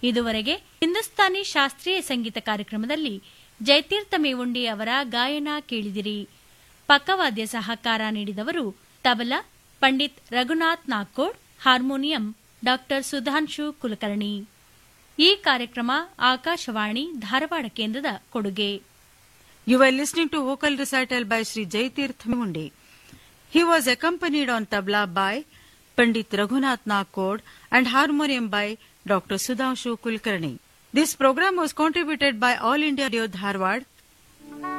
ಇದುವರೆಗೆ ಹಿಂದೂಸ್ತಾನಿ ಶಾಸ್ತ್ರೀಯ ಸಂಗೀತ ಕಾರ್ಯಕ್ರಮದಲ್ಲಿ ಜಯತೀರ್ಥ ಮೇವುಂಡಿ ಅವರ ಗಾಯನ ಕೇಳಿದಿರಿ ಪಕ್ಕವಾದ್ಯ ಸಹಕಾರ ನೀಡಿದವರು ತಬಲಾ ಪಂಡಿತ್ ರಘುನಾಥ್ ನಾಗ್ಕೋಡ್ ಹಾರ್ಮೋನಿಯಂ ಡಾಕ್ಟರ್ ಸುಧಾಂಶು ಕುಲಕರ್ಣಿ ಈ ಕಾರ್ಯಕ್ರಮ ಆಕಾಶವಾಣಿ ಧಾರವಾಡ ಕೇಂದ್ರದ ಕೊಡುಗೆ You were listening to vocal recital by Sri Jaitirth Mundi. He was accompanied on tabla by Pandit Raghunath Nakod and harmonium by Dr. Sudhanshu Kulkarni. This program was contributed by All India Radio Dharwad